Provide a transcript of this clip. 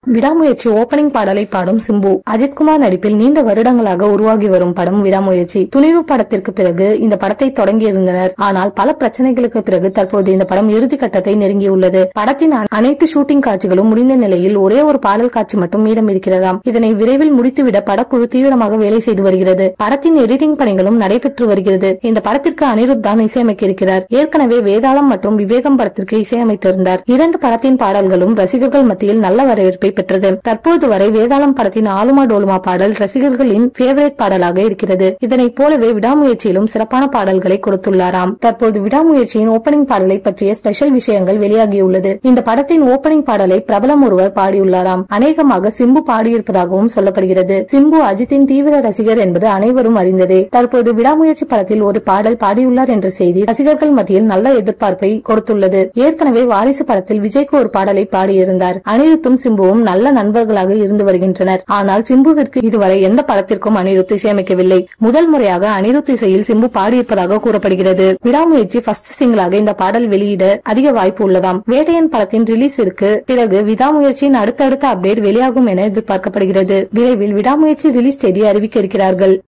விடாமுயற்சி ஓபனிங் பாடலை பாடும் சிம்பு அஜித்குமார் நடிப்பில் நீண்ட வருடங்களாக உருவாகி வரும் படம் விடாமுயற்சி துணிவு படத்திற்கு பிறகு இந்த படத்தை தொடங்கியிருந்தனர் ஆனால் பல பிரச்சனைகளுக்கு பிறகு தற்போது இந்த படம் இறுதி கட்டத்தை நெருங்கியுள்ளது படத்தின் அ- அனைத்து ஷூட்டிங் காட்சிகளும் முடிந்த நிலையில் ஒரே ஒரு பாடல் காட்சி மட்டும் மீதம் இருக்கிறதாம் இதனை விரைவில் முடித்துவிட படக்குழு தீவிரமாக வேலை செய்து வருகிறது படத்தின் எடிட்டிங் பணிகளும் நடைபெற்று வருகிறது இந்த படத்திற்கு அனிருத் தான் இசையமைக்க இருக்கிறார் ஏற்கனவே வேதாளம் மற்றும் விவேகம் படத்திற்கு இசையமைத்திருந்தார் இரண்டு படத்தின் பாடல்களும் ரசிகர்கள் மத்தியில் நல்ல வரவேற்பை பெற்றது தற்போது வரை வேதாளம் படத்தின் ஆலுமா டோலுமா பாடல் ரசிகர்களின் ஃபேவரட் பாடலாக இருக்கிறது இதனைப் போலவே விடாமுயற்சியிலும் சிறப்பான பாடல்களை கொடுத்துள்ளாராம் தற்போது விடாமுயற்சியின் ஓபனிங் பாடலை பற்றிய ஸ்பெஷல் விஷயங்கள் வெளியாகியுள்ளது இந்த படத்தின் ஓபனிங் பாடலை பிரபலம் ஒருவர் பாடியுள்ளாராம் அநேகமாக சிம்பு பாடியிருப்பதாகவும் சொல்லப்படுகிறது சிம்பு அஜித்தின் தீவிர ரசிகர் என்பது அனைவரும் அறிந்ததே தற்போது விடாமுயற்சி படத்தில் ஒரு பாடல் பாடியுள்ளார் என்ற செய்தி ரசிகர்கள் மத்தியில் நல்ல எதிர்பார்ப்பை கொடுத்துள்ளது ஏற்கனவே வாரிசு படத்தில் விஜய்க்கு ஒரு பாடலை பாடியிருந்தார் அனிருத்தும் சிம்புவும் நல்ல நண்பர்களாக இருந்து வருகின்றனர் ஆனால் சிம்புவிற்கு இதுவரை எந்த படத்திற்கும் அனிருத் இசையமைக்கவில்லை முதல் முறையாக அனிருத் இசையில் சிம்பு பாடியிருப்பதாக கூறப்படுகிறது விடாமுயற்சி ஃபர்ஸ்ட் சிங்கிளாக இந்த பாடல் வெளியிட அதிக வாய்ப்பு உள்ளதாம் வேட்டையன் படத்தின் ரிலீஸிற்கு பிறகு விடாமுயற்சியின் அடுத்தடுத்த அப்டேட் வெளியாகும் என எதிர்பார்க்கப்படுகிறது விரைவில் விடாமுயற்சி ரிலீஸ் தேதி அறிவிக்க இருக்கிறார்கள்